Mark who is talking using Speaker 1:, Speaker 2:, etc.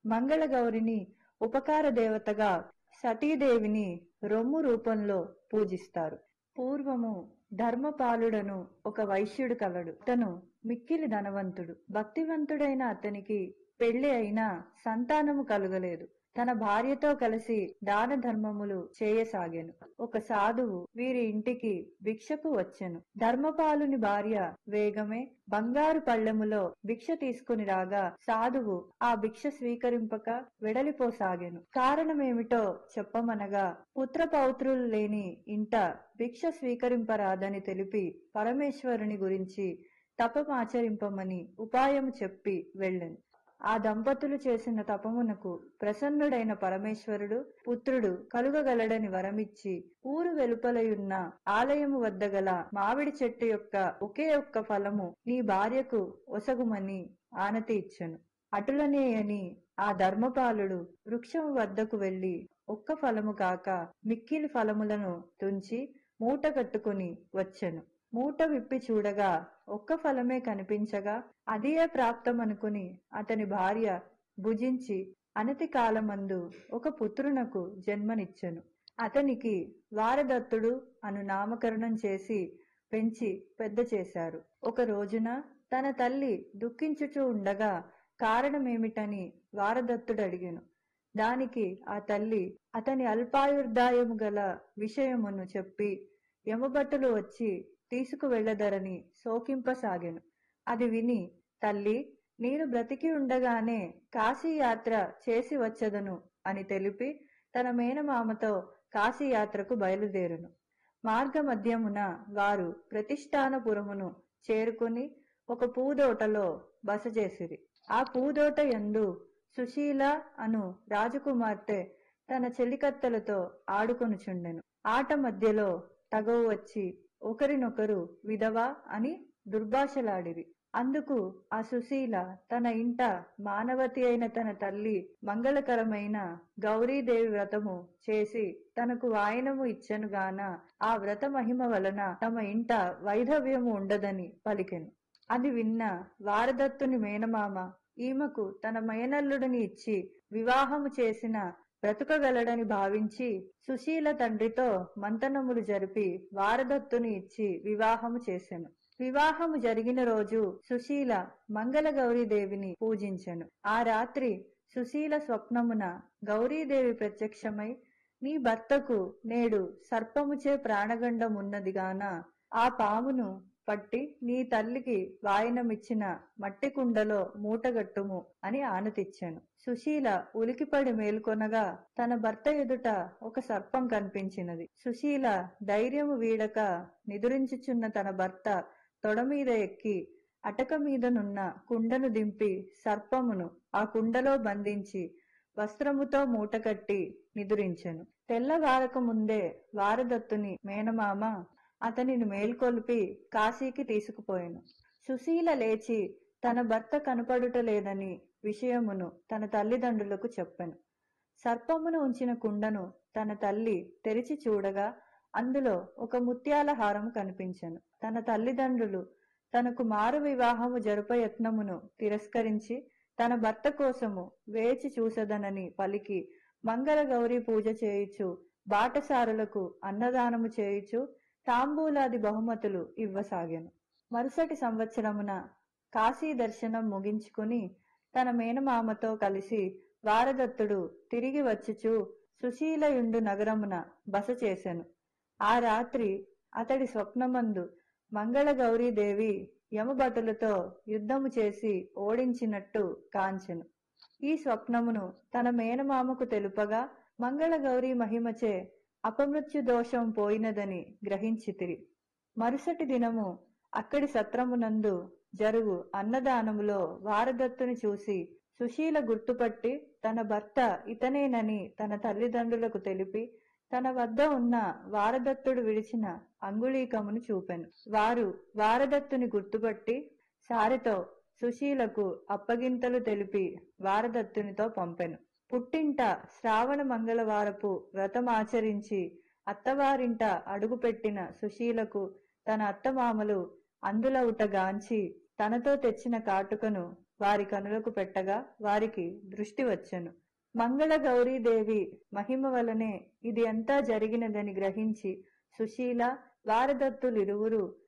Speaker 1: మంగళగౌరిని ఉపకార దేవతగా సతీదేవిని రొమ్ము రూపంలో పూజిస్తారు పూర్వము ధర్మపాలుడను ఒక వైశ్యుడు కలడు అతను మిక్కిలి ధనవంతుడు భక్తివంతుడైన అతనికి పెళ్లి అయినా సంతానము కలుగలేదు తన భార్యతో కలిసి దాన ధర్మములు చేయసాగాను ఒక సాధువు వీరి ఇంటికి భిక్షకు వచ్చెను ధర్మపాలుని భార్య వేగమే బంగారు పళ్ళెములో భిక్ష తీసుకుని రాగా సాధువు ఆ భిక్ష స్వీకరింపక వెడలిపోసాగాను కారణమేమిటో చెప్పమనగా పుత్ర పౌత్రులు లేని ఇంట భిక్ష స్వీకరింపరాదని తెలిపి పరమేశ్వరుని గురించి తపమాచరింపమని ఉపాయము చెప్పి వెళ్ళెను ఆ దంపతులు చేసిన తపమునకు ప్రసన్నుడైన పరమేశ్వరుడు పుత్రుడు కలుగగలడని వరమిచ్చి ఊరు వెలుపలయున్న ఆలయము వద్ద గల మామిడి చెట్టు యొక్క ఒకే ఒక్క ఫలము నీ భార్యకు ఒసగుమని ఆనతి ఇచ్చెను అటులనే అని ఆ ధర్మపాలుడు వృక్షము వద్దకు వెళ్లి ఒక్క ఫలము కాక మిక్కిలి ఫలములను తుంచి మూట కట్టుకుని వచ్చెను మూట విప్పి చూడగా ఒక్క ఫలమే కనిపించగా అదియే ప్రాప్తమనుకుని అతని భార్య భుజించి అనతి కాలమందు ఒక పుత్రునకు జన్మనిచ్చెను అతనికి వారదత్తుడు అను నామకరణం చేసి పెంచి పెద్ద చేశారు ఒక రోజున తన తల్లి దుఃఖించుచూ ఉండగా కారణమేమిటని వారదత్తుడు అడిగాను దానికి ఆ తల్లి అతని అల్పాయుర్దాయము గల విషయమును చెప్పి యమభట్టులు వచ్చి తీసుకువెళ్లదరని శోకింపసాగెను అది విని తల్లి నేను బ్రతికి ఉండగానే కాశీయాత్ర చేసి వచ్చదను అని తెలిపి తన మేనమామతో కాశీయాత్రకు బయలుదేరును మార్గ మధ్యమున వారు ప్రతిష్టానపురమును చేరుకుని ఒక పూదోటలో బస చేసిరి ఆ పూదోట యందు సుశీల అను రాజకుమార్తె తన చెలికత్తెలతో ఆడుకొనుచుండెను ఆట మధ్యలో తగవు వచ్చి ఒకరినొకరు విధవా అని దుర్భాషలాడిరి అందుకు ఆ సుశీల తన ఇంట మానవతి అయిన తన తల్లి మంగళకరమైన గౌరీదేవి వ్రతము చేసి తనకు వాయనము ఇచ్చను గాన ఆ వ్రత మహిమ వలన తమ ఇంట వైధవ్యము ఉండదని పలికెను అది విన్న వారదత్తుని మేనమామ ఈమెకు తన మేనల్లుడిని ఇచ్చి వివాహము చేసిన బ్రతుకగలడని భావించి సుశీల తండ్రితో మంతనములు జరిపి వారదత్తుని ఇచ్చి వివాహము చేసెను వివాహము జరిగిన రోజు సుశీల మంగళగౌరీదేవిని పూజించెను ఆ రాత్రి సుశీల స్వప్నమున గౌరీదేవి ప్రత్యక్షమై నీ భర్తకు నేడు సర్పముచే ప్రాణగండమున్నది గాన ఆ పామును పట్టి నీ తల్లికి వాయనమిచ్చిన మట్టి కుండలో మూటగట్టుము అని ఆనతిచ్చాను సుశీల ఉలికిపడి మేల్కొనగా తన భర్త ఎదుట ఒక సర్పం కనిపించినది సుశీల ధైర్యము వీడక నిదురించుచున్న తన భర్త తొడ మీద ఎక్కి అటక మీదనున్న కుండను దింపి సర్పమును ఆ కుండలో బంధించి వస్త్రముతో మూటకట్టి నిదురించెను తెల్లవారక ముందే వారదత్తుని మేనమామ అతనిని మేల్కొల్పి కాశీకి తీసుకుపోయాను సుశీల లేచి తన భర్త కనపడుటలేదని విషయమును తన తల్లిదండ్రులకు చెప్పాను సర్పమును ఉంచిన కుండను తన తల్లి తెరిచి చూడగా అందులో ఒక ముత్యాల హారము కనిపించెను తన తల్లిదండ్రులు తనకు మారు వివాహము జరుపయత్నమును తిరస్కరించి తన భర్త కోసము వేచి చూసదనని పలికి మంగళగౌరి పూజ చేయుచు బాటసారులకు అన్నదానము చేయుచు తాంబూలాది బహుమతులు ఇవ్వసాగాను మరుసటి సంవత్సరమున కాశీ దర్శనం ముగించుకుని తన మేనమామతో కలిసి వారదత్తుడు తిరిగి వచ్చుచు సుశీలయుండు నగరమున బస చేసెను ఆ రాత్రి అతడి స్వప్నమందు మంగళగౌరీదేవి యమభటులతో యుద్ధము చేసి ఓడించినట్టు కాంచెను ఈ స్వప్నమును తన మేనమామకు తెలుపగా మంగళగౌరి మహిమచే అపమృత్యు దోషం పోయినదని గ్రహించితిరి మరుసటి దినము అక్కడి సత్రమునందు జరుగు అన్నదానములో వారదత్తుని చూసి సుశీల గుర్తుపట్టి తన భర్త ఇతనేనని తన తల్లిదండ్రులకు తెలిపి తన వద్ద ఉన్న వారదత్తుడు విడిచిన అంగుళీకమును చూపెను వారు వారదత్తుని గుర్తుపట్టి సారితో సుశీలకు అప్పగింతలు తెలిపి వారదత్తునితో పంపెను పుట్టింట శ్రావణ మంగళవారపు వ్రతమాచరించి అత్తవారింట అడుగుపెట్టిన సుశీలకు తన అత్తమామలు అందులవుటగాంచి తనతో తెచ్చిన కాటుకను వారి కనులకు పెట్టగా వారికి దృష్టి వచ్చెను మంగళ గౌరీదేవి మహిమ వలనే ఇది అంతా జరిగినదని గ్రహించి సుశీల వారదత్తులిరువురు